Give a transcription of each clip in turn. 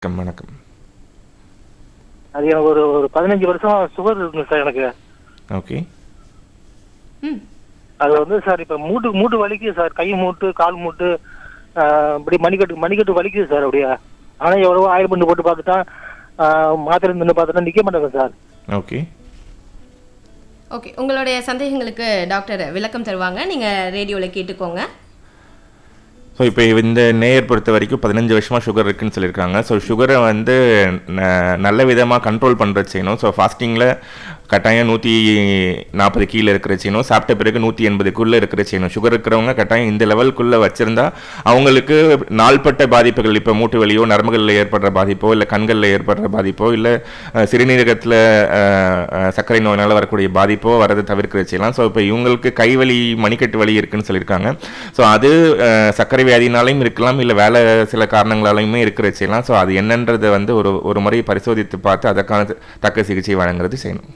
வணக்கம் வணக்கம் அது எனக்கு ஒரு ஒரு பதினஞ்சு வருஷம் சுகர் இருக்குங்க சார் எனக்கு ஓகே ம் அது வந்து சார் இப்போ மூட்டு மூட்டு வலிக்குது சார் கை மூட்டு கால் மூட்டு ஆஹ், இப்படி மணிக்கட்டு மணிக்கட்டு வலிக்குது சார் அப்படியே ஆனால் எவ்வளவோ ஆயில் பண்ணி போட்டு பார்த்துட்டா ஆஹ், மாத்திரை நின்று பார்த்துட்டா நிற்க மாட்டேங்க சார் ஓகே ஓகே உங்களுடைய சந்தேகங்களுக்கு டாக்டர் விளக்கம் தருவாங்க நீங்கள் ரேடியோவில் கேட்டுக்கோங்க ஸோ இப்போ இந்த நேயர் பொறுத்த வரைக்கும் பதினஞ்சு வருஷமாக சுகர் இருக்குன்னு சொல்லியிருக்காங்க ஸோ சுகரை வந்து ந- நல்ல விதமாக கண்ட்ரோல் பண்ணுற செய்யணும் ஸோ ஃபாஸ்டிங்கில் கட்டாயம் நூற்றி நாற்பது கீழே இருக்கிற செய்யணும் சாப்பிட்ட பிறகு நூற்றி எண்பதுக்குள்ளே இருக்கிற செய்யணும் சுகர் இருக்கிறவங்க கட்டாயம் இந்த லெவலுக்குள்ளே வச்சுருந்தா அவங்களுக்கு நாள்பட்ட பாதிப்புகள் இப்போ மூட்டு வலியோ நரம்புகளில் ஏற்படுற பாதிப்போ இல்லை கண்களில் ஏற்படுற பாதிப்போ இல்லை சிறுநீரகத்தில் சர்க்கரை நோயினால் வரக்கூடிய பாதிப்போ வரதை தவிர்க்கிற செய்யலாம் ஸோ இப்போ இவங்களுக்கு கைவலி மணிக்கட்டு வலி இருக்குன்னு சொல்லியிருக்காங்க ஸோ அது அஹ், சர்க்கரை வியாதினாலையும் இருக்கலாம் இல்லை வேலை சில காரணங்களாலையுமே இருக்கிற செய்யலாம் ஸோ அது என்னன்றதை வந்து ஒரு ஒரு முறை பரிசோதித்து பார்த்து அதற்கான தக்க சிகிச்சை வழங்குறது செய்யணும்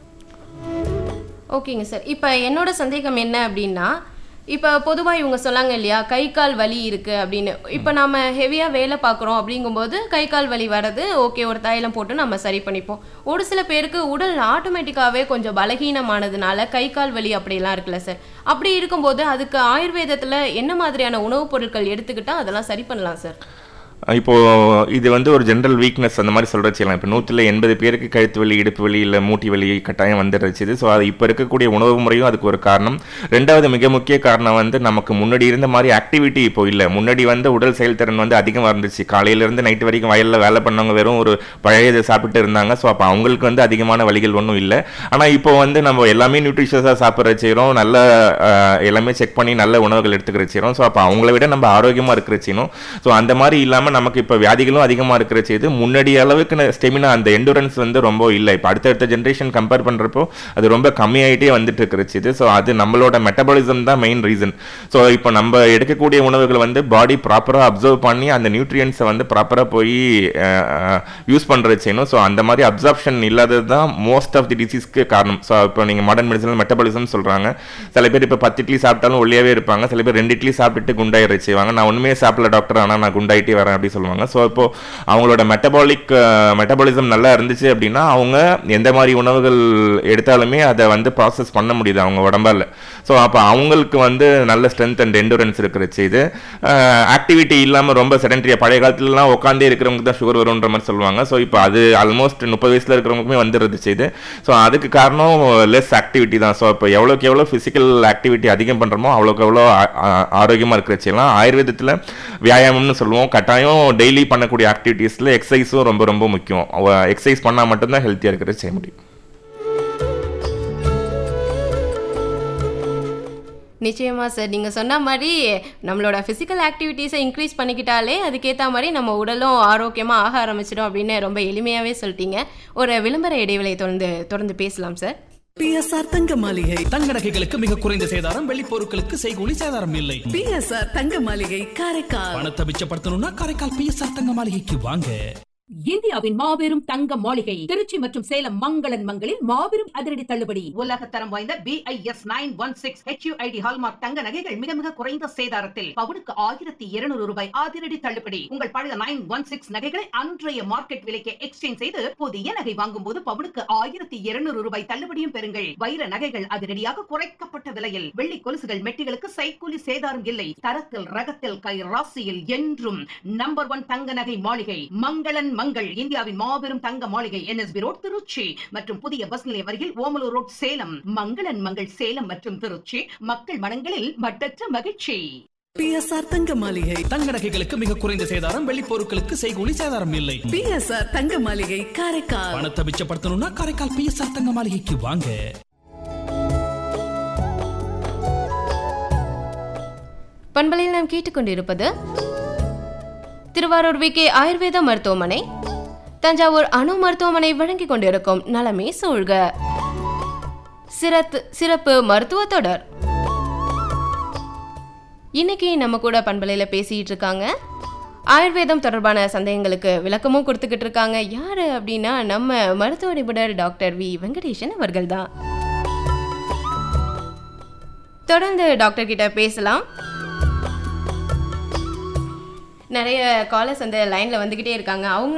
ஓகேங்க சார் இப்போ என்னோட சந்தேகம் என்ன அப்படின்னா இப்போ பொதுவாக இவங்க சொன்னாங்க இல்லையா கை கால் வலி இருக்குது அப்படின்னு இப்போ நம்ம ஹெவியாக வேலை பார்க்குறோம் அப்படிங்கும்போது கை கால் வலி வர்றது ஓகே ஒரு தைலம் போட்டு நம்ம சரி பண்ணிப்போம் ஒரு சில பேருக்கு உடல் ஆட்டோமேட்டிக்காகவே கொஞ்சம் பலகீனமானதுனால கை கால் வலி அப்படிலாம் இருக்குல்ல சார் அப்படி இருக்கும்போது அதுக்கு ஆயுர்வேதத்தில் என்ன மாதிரியான உணவுப் பொருட்கள் எடுத்துக்கிட்டால் அதெல்லாம் சரி பண்ணலாம் சார் இப்போ இது வந்து ஒரு ஜென்ரல் வீக்னஸ் அந்த மாதிரி சொல்கிற செய்யலாம் இப்போ நூற்றில் எண்பது பேருக்கு கழுத்து வலி இடுப்பு வலி இல்லை மூட்டி வலி கட்டாயம் வந்துடுச்சு ஸோ அது இப்போ இருக்கக்கூடிய உணவு முறையும் அதுக்கு ஒரு காரணம் ரெண்டாவது மிக முக்கிய காரணம் வந்து நமக்கு முன்னாடி இருந்த மாதிரி ஆக்டிவிட்டி இப்போ இல்லை முன்னாடி வந்து உடல் செயல்திறன் வந்து அதிகமாக இருந்துச்சு காலையிலேருந்து நைட்டு வரைக்கும் வயலில் வேலை பண்ணவங்க வெறும் ஒரு பழைய இதை சாப்பிட்டு இருந்தாங்க ஸோ அப்போ அவங்களுக்கு வந்து அதிகமான வலிகள் ஒன்றும் இல்லை ஆனால் இப்போ வந்து நம்ம எல்லாமே நியூட்ரிஷியஸாக சாப்பிட்ற செய்கிறோம் நல்ல அஹ், எல்லாமே செக் பண்ணி நல்ல உணவுகள் எடுத்துக்கிற செய்கிறோம் ஸோ அப்போ அவங்கள விட நம்ம ஆரோக்கியமாக இருக்கிற செய்யணும் ஸோ அந்த மாதிரி இல்லாமல் நமக்கு இப்போ வியாதிகளும் அதிகமாக இருக்கிற செய்து முன்னாடி அளவுக்கு ஸ்டெமினா அந்த எண்டூரன்ஸ் வந்து ரொம்ப இல்லை இப்போ அடுத்தடுத்த ஜென்ரேஷன் கம்பேர் பண்ணுறப்போ அது ரொம்ப கம்மியாயிட்டே வந்துட்டு இருக்கிற செய்து ஸோ அது நம்மளோட மெட்டபாலிசம் தான் மெயின் ரீசன் ஸோ இப்போ நம்ம எடுக்கக்கூடிய உணவுகள் வந்து பாடி ப்ராப்பராக அப்சர்வ் பண்ணி அந்த நியூட்ரியன்ஸை வந்து ப்ராப்பராக போய் யூஸ் பண்ணுற செய்யணும் ஸோ அந்த மாதிரி அப்சர்ப்ஷன் இல்லாதது தான் மோஸ்ட் ஆஃப் தி டிசீஸ்க்கு காரணம் ஸோ இப்போ நீங்கள் மாடர்ன் மெடிசன் மெட்டபாலிசம் சொல்கிறாங்க சில பேர் இப்போ பத்து இட்லி சாப்பிட்டாலும் ஒல்லியாவே இருப்பாங்க சில பேர் ரெண்டு இட்லி சாப்பிட்டுட்டு குண்டாயிர செய்வாங்க நான் ஒன்றுமே சாப்பிடல டாக்டர் ஆனால் நான் குண்டாயிட்டே வரேன் அப்படி சொல்லுவாங்க ஸோ இப்போ அவங்களோட மெட்டபாலிக் மெட்டபாலிசம் நல்லா இருந்துச்சு அப்படின்னா அவங்க எந்த மாதிரி உணவுகள் எடுத்தாலுமே அதை வந்து ப்ராசஸ் பண்ண முடியுது அவங்க உடம்பால ஸோ அப்போ அவங்களுக்கு வந்து நல்ல ஸ்ட்ரென்த் அண்ட் எண்டூரன்ஸ் இருக்கிற செய்து ஆக்டிவிட்டி இல்லாமல் ரொம்ப செடன்ட்ரியா பழைய காலத்துலலாம் உட்காந்தே இருக்கிறவங்களுக்கு தான் சுகர் வரும்ன்ற மாதிரி சொல்லுவாங்க ஸோ இப்போ அது ஆல்மோஸ்ட் முப்பது வயசில் இருக்கிறவங்களுக்குமே வந்துடுது செய்து ஸோ அதுக்கு காரணம் லெஸ் ஆக்டிவிட்டி தான் ஸோ இப்போ எவ்வளோக்கு எவ்வளோ ஃபிசிக்கல் ஆக்டிவிட்டி அதிகம் பண்ணுறோமோ அவ்வளோக்கு எவ்வளோ ஆரோக்கியமாக இருக்கிற செய்யலாம் ஆயுர்வேதத்தில் வியாயாமம்னு சொல்லுவோம் கட்டாயம் டெய்லி பண்ணக்கூடிய ஆக்டிவிட்டீஸில் எக்ஸசைஸும் ரொம்ப ரொம்ப முக்கியம் எக்ஸசைஸ் பண்ணால் மட்டும்தான் ஹெல்த்தியாக இருக்கிறது செய்ய முடியும் நிச்சயமா சார் நீங்கள் சொன்ன மாதிரி நம்மளோட ஃபிசிக்கல் ஆக்டிவிட்டீஸை இன்க்ரீஸ் பண்ணிக்கிட்டாலே அதுக்கேற்ற மாதிரி நம்ம உடலும் ஆரோக்கியமாக ஆக ஆரம்பிச்சிடும் அப்படின்னு ரொம்ப எளிமையாகவே சொல்லிட்டீங்க ஒரு விளம்பர இடைவெளியை தொடர்ந்து தொடர்ந்து பேசலாம் சார் பிஎஸ்ஆர் தங்க மாளிகை தங்க நகைகளுக்கு மிக குறைந்த சேதாரம் வெள்ளி பொருட்களுக்கு செய்கூலி சேதாரம் இல்லை பிஎஸ்ஆர் தங்க மாளிகை காரைக்கால் பணத்தை மிச்சப்படுத்தணும்னா காரைக்கால் பிஎஸ்ஆர் தங்க மாளிகைக்கு வாங்க இந்தியாவின் மாபெரும் தங்க மாளிகை திருச்சி மற்றும் சேலம் மங்களன் மங்களில் மாபெரும் அதிரடி தள்ளுபடி உலக தரம் வாய்ந்த BIS nine one six HUID hallmark தங்க நகைகள் மிக மிக குறைந்த சேதாரத்தில் பவுனுக்கு ஆயிரத்தி இருநூறு ரூபாய் அதிரடி தள்ளுபடி உங்கள் பழைய நைன் ஒன் சிக்ஸ் நகைகளை அன்றைய மார்க்கெட் விலைக்கு எக்ஸ்சேஞ்ச் செய்து புதிய நகை வாங்கும் போது பவுனுக்கு ஆயிரத்தி இருநூறு ரூபாய் தள்ளுபடியும் பெறுங்கள் வைர நகைகள் அதிரடியாக குறைக்கப்பட்ட விலையில் வெள்ளி கொலுசுகள் மெட்டிகளுக்கு சைக்கூலி சேதாரம் இல்லை தரத்தில் ரகத்தில் கை ராசியில் என்றும் நம்பர் ஒன் தங்க நகை மாளிகை மங்களன் மங்கள் இந்தியாவின் மாபெரும் தங்க மாளிகை என்எஸ்பி ரோட் திருச்சி மற்றும் புதிய பஸ் நிலையம் அருகில் ஓமலூர் ரோட் சேலம் மங்களன் மங்கள் சேலம் மற்றும் திருச்சி மக்கள் மனங்களில் மட்டற்ற மகிழ்ச்சி பிஎஸ்ஆர் தங்க மாளிகை தங்க நகைகளுக்கு மிக குறைந்த சேதாரம் வெள்ளி பொருட்களுக்கு செய்கூலி சேதாரம் இல்லை பிஎஸ்ஆர் தங்க மாளிகை காரைக்கால் பணத்தை மிச்சப்படுத்தணும்னா காரைக்கால் பிஎஸ்ஆர் தங்க மாளிகைக்கு வாங்க பண்பலையில் நாம் கேட்டுக்கொண்டிருப்பது திருவாரூர் வி கே ஆயுர்வேத மருத்துவமனை தஞ்சாவூர் அணு மருத்துவமனை வழங்கிக் கொண்டிருக்கும் நலமே சூழ்க சிறத்து சிறப்பு மருத்துவ தொடர் இன்னைக்கு நம்ம கூட பண்பலையில் பேசிட்டு இருக்காங்க ஆயுர்வேதம் தொடர்பான சந்தேகங்களுக்கு விளக்கமும் கொடுத்துக்கிட்டு இருக்காங்க யாரு அப்படின்னா நம்ம மருத்துவ நிபுணர் டாக்டர் வி வெங்கடேசன் அவர்கள் தான் தொடர்ந்து டாக்டர் கிட்ட பேசலாம் நிறைய காலர்ஸ் அந்த லைன்ல வந்துகிட்டே இருக்காங்க அவங்க